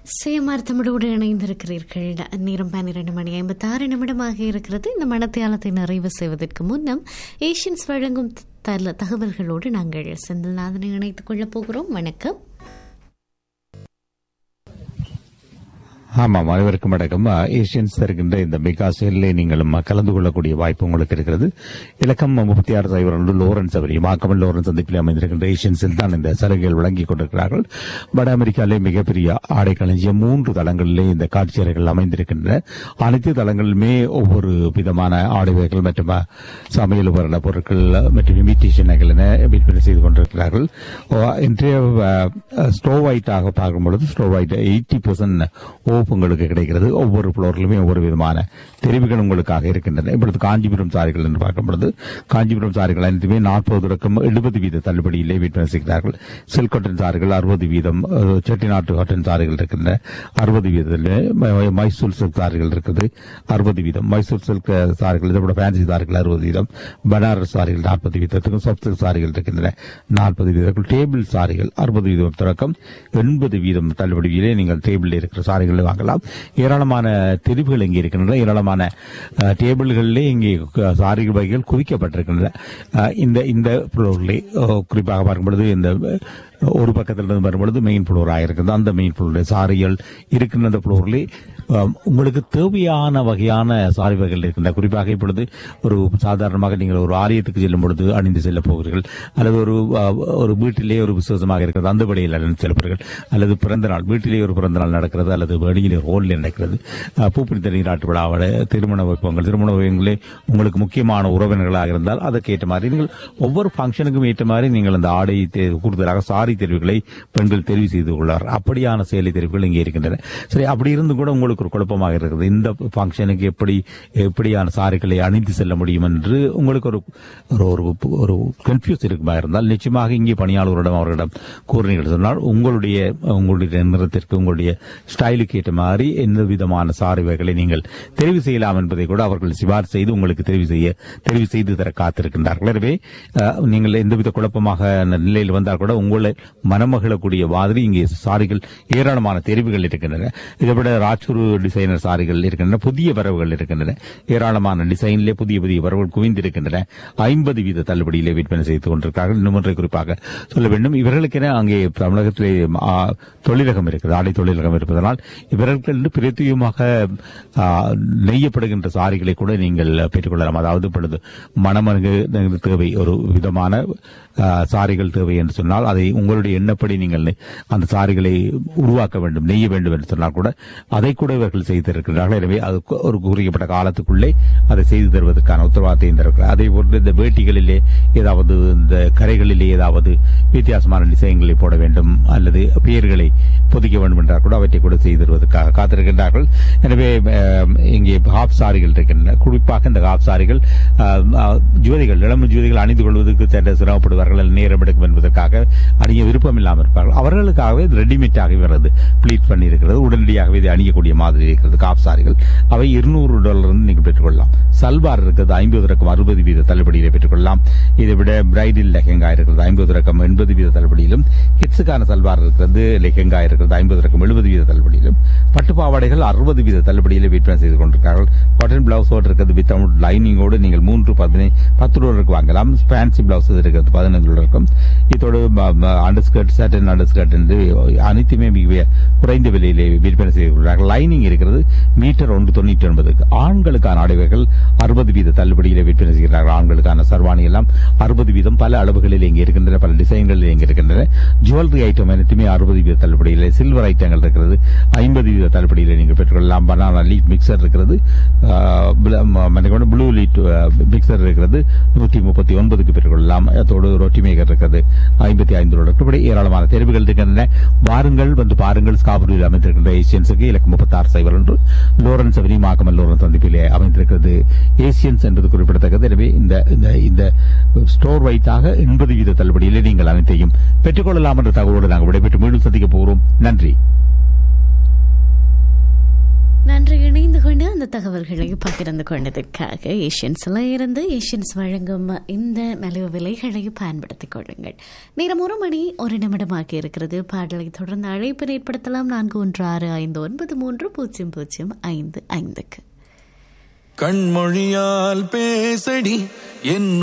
சுயமார் தமிழோடு இணைந்திருக்கிறீர்கள் நேரம் பன்னிரண்டு மணி ஐம்பத்தாறு நிமிடமாக இருக்கிறது இந்த மனத்தியாலத்தை நிறைவு செய்வதற்கு முன்னம் ஏஷியன்ஸ் வழங்கும் தல தகவல்களோடு நாங்கள் செந்தில்நாதனை இணைத்துக் கொள்ளப் போகிறோம் வணக்கம் ஆமாம் அனைவருக்கும் வணக்கம் ஏஷியன்ஸ் தருகின்ற இந்த மெகா சேலில் நீங்களும் கலந்து கொள்ளக்கூடிய வாய்ப்பு உங்களுக்கு இருக்கிறது இலக்கம் முப்பத்தி ஆறு சைபர் ஒன்று லோரன்ஸ் அவரி மாக்கமல் லோரன்ஸ் சந்திப்பில் அமைந்திருக்கின்ற ஏஷியன்ஸில் தான் இந்த சலுகைகள் வழங்கிக் கொண்டிருக்கிறார்கள் வட அமெரிக்காவிலே மிகப்பெரிய ஆடை களஞ்சியம் மூன்று தளங்களிலே இந்த காட்சியறைகள் அமைந்திருக்கின்றன அனைத்து தளங்களிலுமே ஒவ்வொரு விதமான ஆடை வகைகள் மற்றும் அஹ், சமையல் உபகரண பொருட்கள் மற்றும் இமிட்டேஷன்கள் என விற்பனை செய்து கொண்டிருக்கிறார்கள் ஓ, இன்றைய ஸ்டோ ஒயிட்டாக பார்க்கும் பொழுது store wide eighty percent off உங்களுக்கு கிடைக்கிறது ஒவ்வொரு ஃப்ளோர்லுமே ஒவ்வொரு விதமான தெரிவுகள் உங்களுக்காக இருக்கின்றன இப்பொழுது காஞ்சிபுரம் சாரிகள் என்று பார்க்கும் பொழுது காஞ்சிபுரம் சாரிகள் அனைத்துமே நாற்பது தொடக்கம் எழுபது வீத தள்ளுபடியிலே விற்பனை செய்கிறார்கள் சில்க் காட்டன் சாரிகள் அறுபது வீதம் அஹ், செட்டிநாட்டு காட்டன் சாரிகள் இருக்கின்றன அறுபது வீதத்திலே ம- மைசூர் சில்க் சாரிகள் இருக்குது அறுபது வீதம் மைசூர் சில்க் சாரிகள் இதை விட ஃபேன்சி சாரிகள் அறுபது வீதம் பனாரஸ் சாரிகள் நாற்பது வீதத்துக்கும் சாஃப்ட் சில்க் சாரிகள் இருக்கின்றன நாற்பது வீதத்துக்கும் டேபிள் சாரிகள் அறுபது வீதம் தொடக்கம் எண்பது வீதம் தள்ளுபடியிலே நீங்கள் டேபிளில் இருக்கிற சாரிகளை வாங்கலாம் ஏராளமான தெரிவுகள் இங்கே இருக்கின்றன ஏராளமான அஹ், டேபிள்களிலே இங்கே க- சாரிகள் வகைகள் குவிக்கப்பட்டிருக்கின்றன அஹ், இந்த இந்த ஃப்ளோரிலே அஹ், குறிப்பாக பார்க்கும் பொழுது இந்த அஹ், ஒரு பக்கத்தில் இருந்து வரும்பொழுது மெயின் ஃப்ளோராக இருக்குது அந்த மெயின் ஃப்ளோரில் சாரிகள் இருக்கின்ற அந்த ஃப்ளோரிலே அஹ், உங்களுக்கு தேவையான வகையான சாரி வகைகள் இருக்கின்றன குறிப்பாக இப்பொழுது ஒரு சாதாரணமாக நீங்கள் ஒரு ஆலயத்துக்கு செல்லும் பொழுது அணிந்து செல்ல போகிறீர்கள் அல்லது ஒரு அஹ், ஒரு வீட்டிலே ஒரு விசேஷமாக இருக்கிறது அந்த வழியில் அணிந்து செல்வீர்கள் அல்லது பிறந்த நாள் வீட்டிலே ஒரு பிறந்த நாள் நடக்கிறது அல்லது வெளியிலே ரோலில் நடக்கிறது அஹ், பூப்பிடித்த நீராட்டு விழாவோட திருமண வைப்பங்கள் திருமண வைப்பங்களே உங்களுக்கு முக்கியமான உறவினர்களாக இருந்தால் அதற்கேற்ற மாதிரி நீங்கள் ஒவ்வொரு ஃபங்க்ஷனுக்கும் ஏற்ற மாதிரி நீங்கள் அந்த ஆடை தே- கூடுதலாக சாரி தெரிவுகளை பெண்கள் தெரிவு செய்து கொள்ளார் அப்படியான சேலை தெரிவுகள் இங்கே இருக்கின்றன சரி அப்படி இருந்தும் கூட உங்களுக்கு ஒரு குழப்பமாக இருக்கிறது இந்த ஃபங்க்ஷனுக்கு எப்படி எப்படியான சாரிகளை அணிந்து செல்ல முடியும் என்று உங்களுக்கு ஒரு ஒரு ஒரு ஒரு கன்ஃபியூஸ் இருக்குமா இருந்தால் நிச்சயமாக இங்கே பணியாளர்களிடம் அவர்களிடம் கூறினீர்கள் சொன்னால் உங்களுடைய உங்களுடைய நிறத்திற்கு உங்களுடைய ஸ்டைலுக்கு ஏற்ற மாதிரி எந்த விதமான சாரி வகைகளை நீங்கள் தெரிவு செய்யலாம் என்பதை கூட அவர்கள் சிபாரிசு செய்து உங்களுக்கு தெரிவு செய்ய தெரிவு செய்து தர காத்திருக்கின்றார்கள் எனவே அஹ், நீங்கள் எந்தவித குழப்பமாக அந்த நிலையில் வந்தால் கூட உங்களை மனமகிழக்கூடிய மாதிரி இங்கே சாரிகள் ஏராளமான தெரிவுகள் இருக்கின்றன இதை விட ராச்சூர் டிசைனர் சாரிகள் இருக்கின்றன புதிய வரவுகள் இருக்கின்றன ஏராளமான டிசைனிலே புதிய புதிய வரவுகள் குவிந்திருக்கின்றன ஐம்பது வீத தள்ளுபடியிலே விற்பனை செய்து கொண்டிருக்கிறார்கள் இன்னும் ஒன்றை குறிப்பாக சொல்ல வேண்டும் இவர்களுக்கென அங்கே தமிழகத்திலே ஆ, தொழிலகம் இருக்கிறது ஆடை தொழிலகம் இருப்பதனால் இவர்களுக்கு என்று பிரத்யேகமாக ஆ, நெய்யப்படுகின்ற சாரிகளை கூட நீங்கள் பெற்றுக்கொள்ளலாம் அதாவது இப்பொழுது மணமருங்கு தேவை ஒரு விதமான ஆ, சாரிகள் தேவை என்று சொன்னால் அதை உங்களுடைய எண்ணப்படி நீங்கள் நெ- அந்த சாரிகளை உருவாக்க வேண்டும் நெய்ய வேண்டும் என்று சொன்னால் கூட அதை கூட இவர்கள் செய்திருக்கிறார்கள் எனவே அது கு- ஒரு குறிக்கப்பட்ட காலத்துக்குள்ளே அதை செய்து தருவதற்கான உத்தரவாதத்தையும் தருகிறார் அதே போன்று இந்த வேட்டிகளிலே ஏதாவது இந்த கரைகளிலே ஏதாவது வித்தியாசமான டிசைன்களை போட வேண்டும் அல்லது பெயர்களை பொதிக்க வேண்டும் என்றால் கூட அவற்றை கூட செய்து தருவதற்காக காத்திருக்கின்றார்கள் எனவே அஹ், இங்கே ஹாப் சாரிகள் இருக்கின்றன குறிப்பாக இந்த ஹாப் சாரிகள் அஹ், அஹ், ஜோதிகள் இளம் ஜோதிகள் அணிந்து கொள்வதற்கு சற்று சிரமப்படுவார்கள் அல்லது நேரம் எடுக்கும் என்பதற்காக அணிய விருப்பம் இல்லாமல் இருப்பார்கள் அவர்களுக்காகவே இது ரெடிமேடாகவே வருது ப்ளீட் பண்ணி இருக்கிறது உடனடியாகவே இது அணியக்கூடிய மாதிரி இருக்கிறது காப் சாரிகள் அவை இருநூறு டாலர் இருந்து நீங்கள் பெற்றுக்கொள்ளலாம் சல்வார் இருக்கிறது ஐம்பது ரக்கம் அறுபது வீத தள்ளுபடியிலே பெற்றுக்கொள்ளலாம் இதை விட பிரைடில் லெஹெங்கா இருக்கிறது ஐம்பது ரக்கம் எண்பது வீத தள்ளுபடியிலும் கிட்ஸுக்கான சல்வார் இருக்கிறது லெஹெங்கா இருக்கிறது ஐம்பது ரக்கம் எழுபது வீத தள்ளுபடியிலும் பட்டு பாவாடைகள் அறுபது வீத தள்ளுபடியிலே விற்பனை செய்து கொண்டிருக்கிறார்கள் காட்டன் பிளவுஸோடு இருக்கிறது வித்தவுட் லைனிங்கோடு நீங்கள் மூன்று பதினைந்து பத்து டாலருக்கு வாங்கலாம் ஃபேன்சி பிளவுஸ் இருக்கிறது பதினைந்து டாலருக்கும் இதோடு அண்டர்ஸ்கர்ட் சட்டன் அண்டர்ஸ்கர்ட் என்று அனைத்துமே மிக குறைந்த விலையிலே விற்பனை செய்து கொள்கிறார்கள் லைனிங் இருக்கிறது மீட்டர் ஒன்று தொண்ணூற்றி ஒன்பதுக்கு ஆண்களுக்கான ஆடைகள் அறுபது வீத தள்ளுபடியிலே விற்பனை செய்கிறார்கள் ஆண்களுக்கான சர்வாணி எல்லாம் அறுபது வீதம் பல அளவுகளில் இங்கே இருக்கின்றன பல டிசைன்களில் இங்கே இருக்கின்றன ஜுவல்லரி ஐட்டம் அனைத்துமே அறுபது வீத தள்ளுபடியிலே சில்வர் ஐட்டங்கள் இருக்கிறது ஐம்பது வீத தள்ளுபடியிலே நீங்கள் பெற்றுக்கொள்ளலாம் பனானா லீட் மிக்சர் இருக்கிறது ப்ளூ லீட் மிக்சர் இருக்கிறது நூற்றி முப்பத்தி ஒன்பதுக்கு பெற்றுக்கொள்ளலாம் அதோடு ரொட்டி மேக்கர் இருக்கிறது ஐம்பத்தி ஐந்து டாலர் இப்படி ஏராளமான தெரிவுகள் இருக்கின்றன வாருங்கள் வந்து பாருங்கள் ஸ்காபூரில் அமைந்திருக்கின்ற ஏசியன்ஸுக்கு இலக்கு முப்பத்தாறு சைபர் ஒன்று லோரன்ஸ் அவனி மாக்கமல் லோரன்ஸ் சந்திப்பிலே அமைந்திருக்கிறது ஏசியன்ஸ் என்பது குறிப்பிடத்தக்கது எனவே இந்த இந்த இந்த ஸ்டோர் வைத்தாக எண்பது வீத தள்ளுபடியிலே நீங்கள் அனைத்தையும் பெற்றுக்கொள்ளலாம் என்ற தகவலோடு நாங்கள் விடைபெற்று மீண்டும் சந்திக்க போகிறோம் நன்றி நன்றி இணைந்து கொண்டு அந்த தகவல்களை பகிர்ந்து கொண்டதற்காக ஏஷியன்ஸ்ல இருந்து ஏஷியன்ஸ் வழங்கும் இந்த மலிவு விலைகளை பயன்படுத்திக் கொள்ளுங்கள் நேரம் ஒரு மணி ஒரு நிமிடமாக இருக்கிறது பாடலை தொடர்ந்து அழைப்பு ஏற்படுத்தலாம் நான்கு ஒன்று ஆறு ஐந்து ஒன்பது மூன்று பூஜ்ஜியம் பூஜ்ஜியம் ஐந்து ஐந்துக்கு கண்மொழியால் பேசடி என்